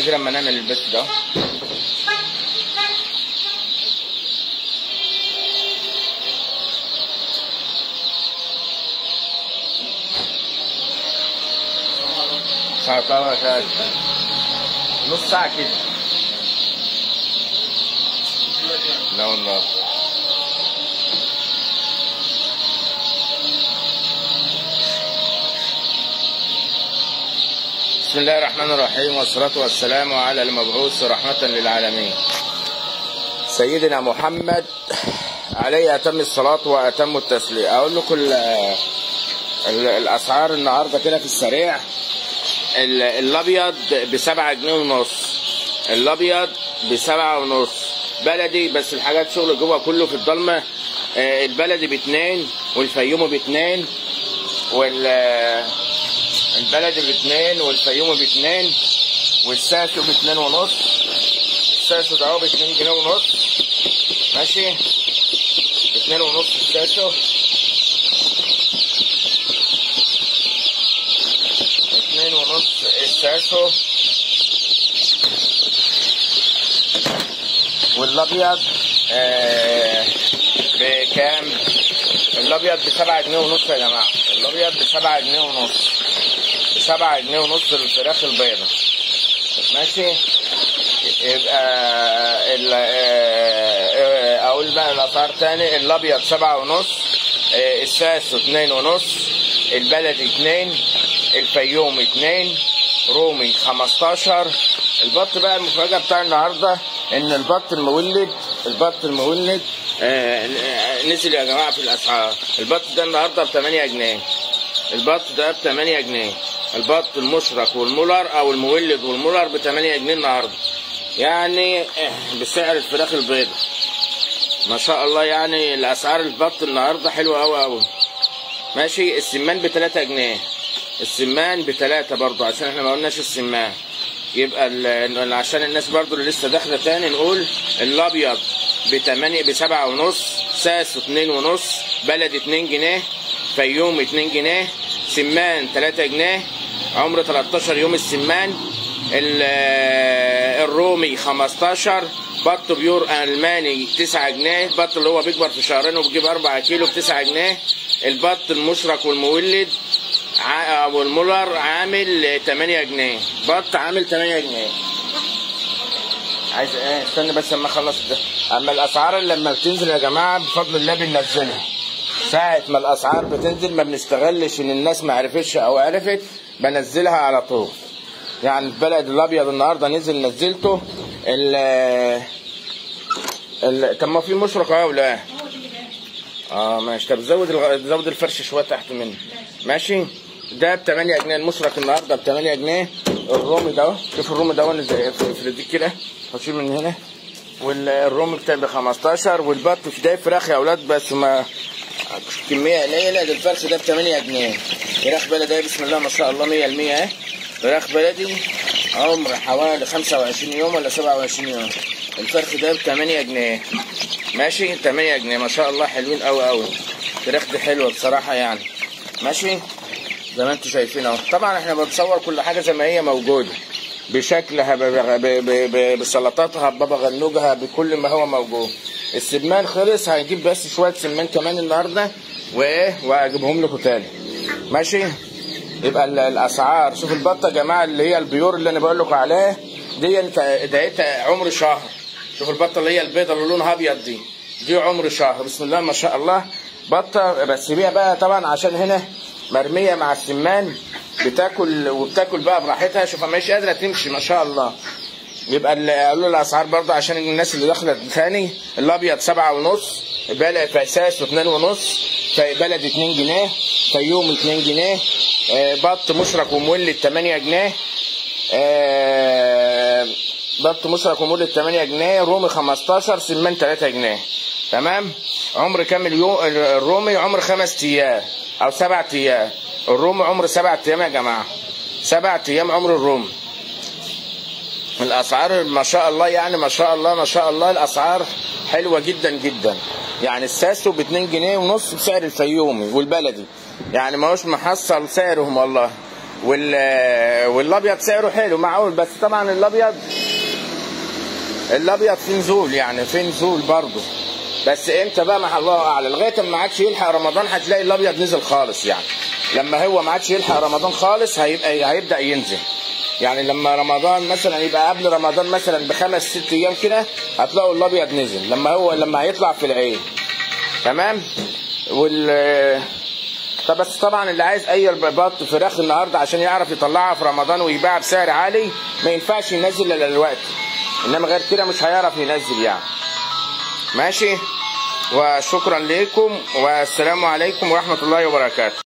كده اما نعمل البس ده ساعة ساعة نص ساعة كده لا والله بسم الله الرحمن الرحيم والصلاة والسلام على المبعوث رحمة للعالمين سيدنا محمد عليه أتم الصلاة وأتم التسليم أقول لكم ال- ال- الأسعار النهاردة كده في السريع ال- الأبيض بسبعة جنيه ونص الأبيض بسبعة ونص بلدي بس الحاجات شغل جوه كله في الضلمة آه، البلدي باتنين والفيوم باتنين وال البلدي باتنين والفيوم باتنين والساسو باتنين ونص الساسو ده اهو باتنين جنيه ونص ماشي باتنين ونص الساسو اتنين ونص الساسو والابيض آه بكام الابيض بسبعة جنيه ونص يا جماعة الابيض بسبعة جنيه ونص بسبعة جنيه ونص الفراخ البيضة ماشي يبقى ال- آه، آه، اقول بقى الاسعار تاني الابيض سبعة ونص آه، الساسو اتنين ونص البلدي اتنين الفيوم اتنين رومي خمستاشر البط بقى المفاجأة بتاع النهاردة ان البط المولد البط المولد آه، آه، نزل يا جماعة في الاسعار البط ده النهاردة ب 8 جنيه البط ده ب 8 جنيه البط المشرك والمولر او المولد والمولر ب 8 جنيه النهارده يعني آه، بسعر الفراخ البيضاء ما شاء الله يعني الاسعار البط النهارده حلوه قوي قوي ماشي السمان ب 3 جنيه السمان ب 3 برضه عشان احنا ما قلناش السمان يبقى ال- عشان الناس برضه اللي لسه داخله تاني نقول الابيض ب 8 ب 7 ونص ساسو 2 ونص بلد 2 جنيه فيوم 2 جنيه سمان 3 جنيه عمر 13 يوم السمان ال- الرومي 15 بط بيور الماني 9 جنيه البط اللي هو بيكبر في شهرين وبيجيب 4 كيلو ب 9 جنيه البط المشرك والمولد ع- ابو المولر عامل 8 جنيه بط عامل 8 جنيه عايز ايه استنى بس اما اخلص ده اما الاسعار اللي لما بتنزل يا جماعه بفضل الله بننزلها ساعة ما الاسعار بتنزل ما بنستغلش ان الناس ما عرفتش او عرفت بنزلها على طول يعني البلد الابيض النهارده نزل نزلته ال ال طب ما في مشرق اهو ولا اه ماشي طب زود الغ... زود الفرش شويه تحت منه ماشي ده ب 8 جنيه المشرق النهارده ب 8 جنيه الرومي ده اهو شوف الرومي ده وانا زي في دي كده هشيل من هنا والرومي بتاعي ب 15 والبط في ده فراخ يا اولاد بس ما كميه قليله ده الفرخ ده ب 8 جنيه فراخ بلدي بسم الله ما شاء الله 100% اهي فراخ بلدي عمر حوالي 25 يوم ولا 27 يوم الفرخ ده ب 8 جنيه ماشي 8 جنيه ما شاء الله حلوين قوي قوي الفراخ دي حلوه بصراحه يعني ماشي زي ما انتم شايفين اهو طبعا احنا بنصور كل حاجه زي ما هي موجوده بشكلها ب- ب- ب- ب- بسلطاتها ببابا غنوجها بكل ما هو موجود السمان خلص هنجيب بس شويه سمان كمان النهارده وايه واجيبهم لكم تاني ماشي يبقى ال- الاسعار شوف البطه يا جماعه اللي هي البيور اللي انا بقول لكم عليها دي انت دقيقتها عمر شهر شوف البطه اللي هي البيضه اللي لونها ابيض دي دي عمر شهر بسم الله ما شاء الله بطه بس بيها بقى طبعا عشان هنا مرميه مع السمان بتاكل وبتاكل بقى براحتها شوف مش قادره تمشي ما شاء الله يبقى ال- قالوا الاسعار برضه عشان الناس اللي داخله ثاني الابيض سبعة ونص بلد فاساس واثنين ونص في بلد اتنين جنيه فيوم اتنين جنيه آه، بط مشرك ومولد 8 جنيه آه، بط مشرك ومولد 8 جنيه رومي 15 سمان 3 جنيه تمام عمر كام اليوم الرومي عمر خمس ايام او سبع ايام الرومي عمر سبع ايام يا جماعه سبع ايام عمر الرومي الاسعار ما شاء الله يعني ما شاء الله ما شاء الله الاسعار حلوه جدا جدا يعني الساسو ب 2 جنيه ونص بسعر الفيومي والبلدي يعني ما هوش محصل سعرهم والله وال والابيض سعره حلو معقول بس طبعا الابيض الابيض في نزول يعني في نزول برضه بس امتى بقى مع الله اعلم لغايه ما عادش يلحق رمضان هتلاقي الابيض نزل خالص يعني لما هو ما عادش يلحق رمضان خالص هيبقى هيبدا ينزل يعني لما رمضان مثلا يبقى قبل رمضان مثلا بخمس ست ايام كده هتلاقوا الابيض نزل لما هو لما هيطلع في العين تمام وال طب بس طبعا اللي عايز اي بط فراخ النهارده عشان يعرف يطلعها في رمضان ويبيعها بسعر عالي ما ينفعش ينزل الا دلوقتي انما غير كده مش هيعرف ينزل يعني ماشي وشكرا لكم والسلام عليكم ورحمه الله وبركاته